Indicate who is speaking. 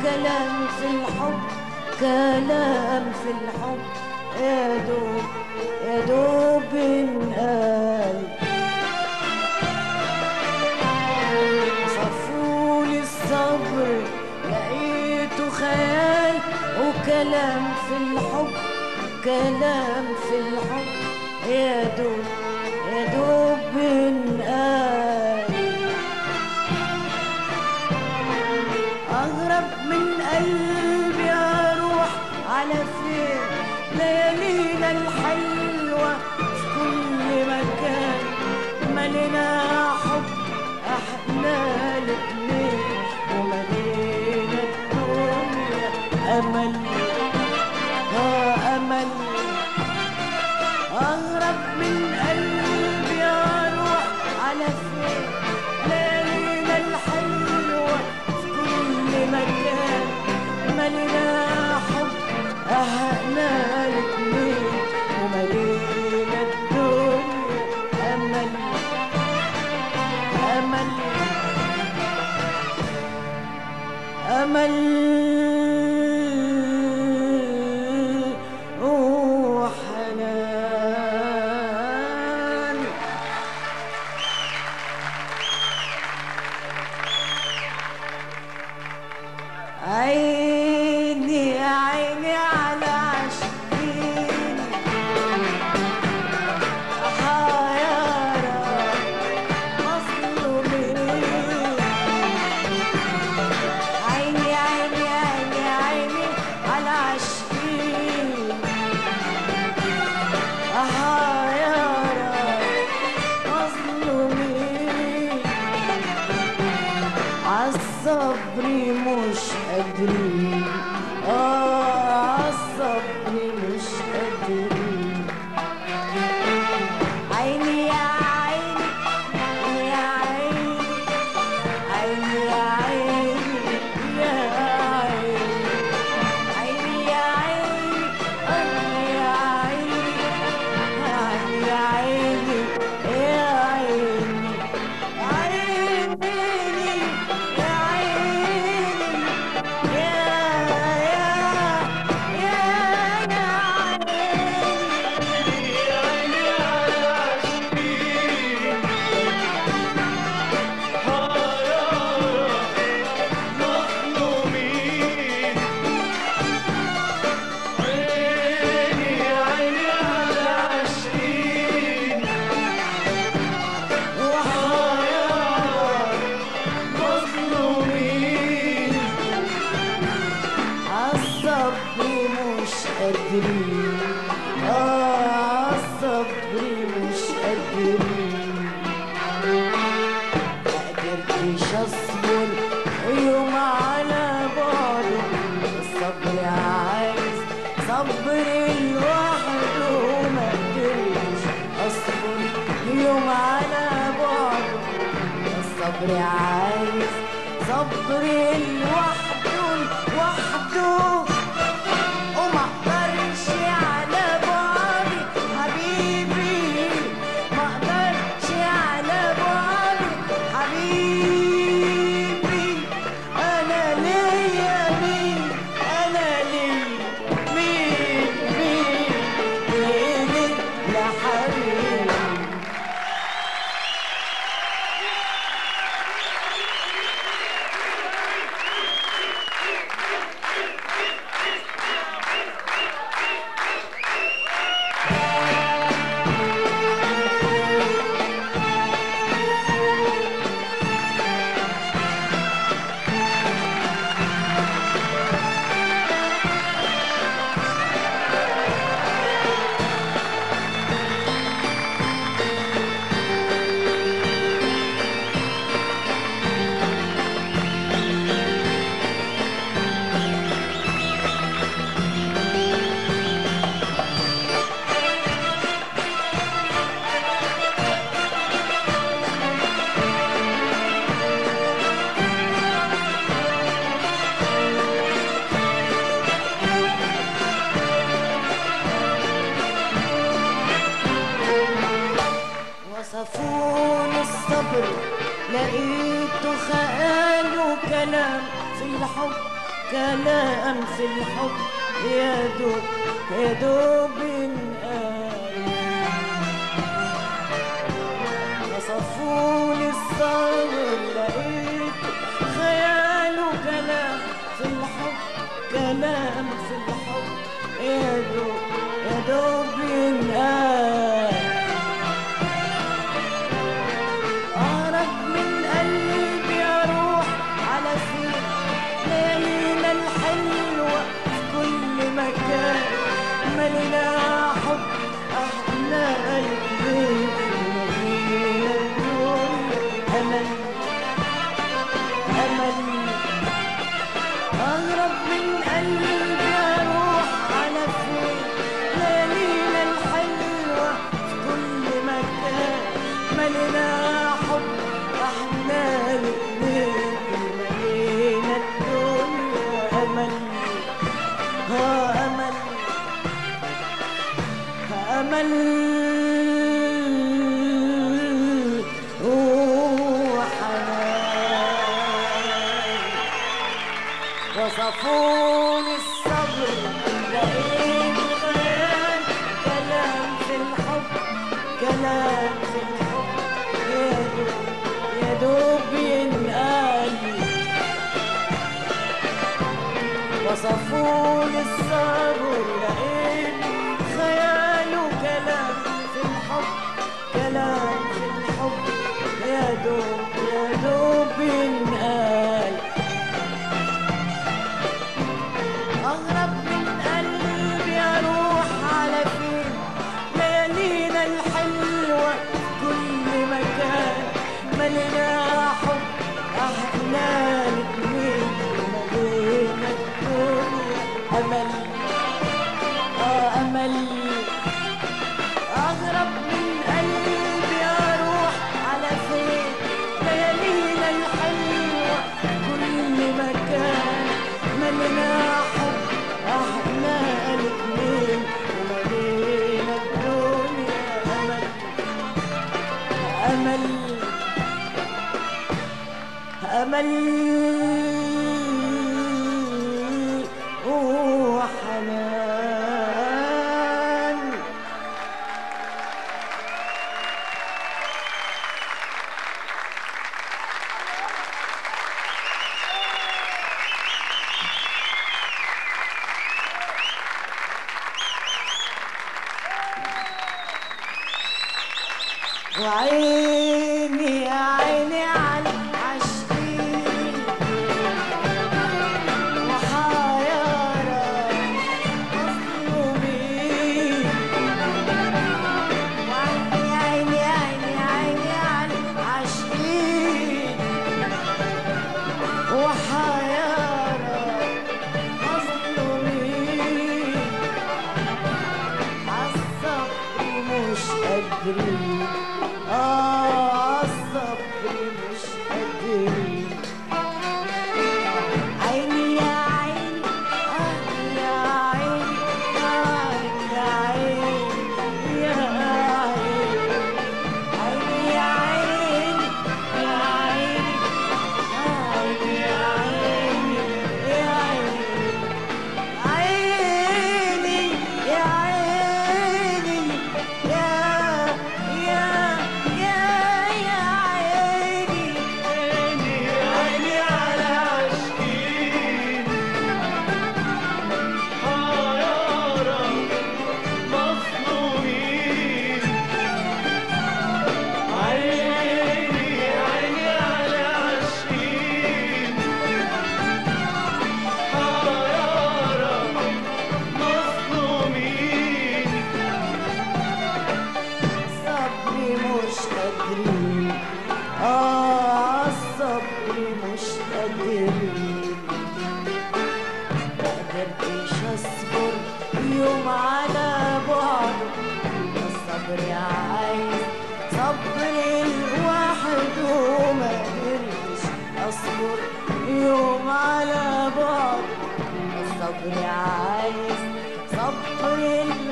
Speaker 1: كلام في الحب كلام في الحب يا دوب يا دوب انقال صفولي الصبر لقيته خيال وكلام في الحب كلام في الحب يا دوب يا دوب انقال أغرب من قلبي أروح على فين ليالينا الحلوة في كل مكان ملينا حب احنا الاتنين وملينا الدنيا أمل ها أمل أغرب من قلبي أروح على فين ليالينا الحلوة في كل مكان ملينا حب أهقنا الاتنين وملينا الدنيا أمل أمل أمل وحنان عيني عيني على عشقين حيارى مظلومين عيني عيني عيني عيني على عشقين حيارى مظلومين عالصبر مش قادرين اه عالصبر مش قادرين عيني يا عيني يا عيني عيني يا عيني يا عيني عيني يا عيني عيني يا عيني يا عيني يا عيني عيني يا عيني يا عالصبر مش قادرين اه عالصبر مش قادرين ما قدرتش اصبر يوم على بعضه الصبر عايز صبر لوحده ما قدرتش اصبر يوم على بعضه الصبر عايز صبر لوحده لوحده وما اقدرش على بعضي حبيبي ما اقدرش على بعضي حبيبي انا ليا مين انا ليا مين مين غيرك يا حبيبي وصفوني الصبر لقيته خيال وكلام في الحب كلام في الحب يا دوب يا دوب انقال وصفوني الصبر لقيت خياله كلام في الحب كلام في الحب يا دوب يا دوب ينقال أهرب من قلبي أروح على فين ليالينا الحلوة في كل مكان ملينا حب احنا قلبين ملينا الدنيا أمل أمل أهرب من قلبي أروح على فين ليالينا الحلوة في كل مكان ملينا حب احنا الاتنين ملينا الدنيا أمل ها أمل أمل وحنان وصفوني الصبر لقيت خيال كلام في الحب كلام في الحب يا دوب يا دوب ينقال وصفوني الصبر لقيت خياله كلام في الحب كلام في الحب يا دوب يا دوب ينقال أغرب من قلبي أروح على فين ليالينا الحلوة في كل مكان ملينا حب احنا الاتنين ملينا الدنيا أمل آه أمل أغرب من قلبي أروح على فين ليالينا الحلوة في كل مكان ملينا حب احنا الاتنين وملينا الدنيا أمل أمل أمل وحنان وعيني يا عيني على العاشقين وحيارى مظلومين وعيني عيني عيني عيني على العاشقين وحيارى مظلومين عالصبر مش قادرين اه عالصبر مش قادرين عيني يا عيني آه يا عيني آه يا عيني يا عيني عيني يا عيني يا عيني عيني يا عيني يا عيني عيني يا عيني يا يا يا يا عيني
Speaker 2: عيني على عاشقين حيارى مظلومين عيني عيني على عاشقين حيارى مظلومين
Speaker 1: صبري مش قادرين اه الصبر مش قادرين ما قدرتش اصبر يوم على بعده الصبر عايز صبر الواحد وما قدرتش اصبر يوم على بعده الصبر عايز صبر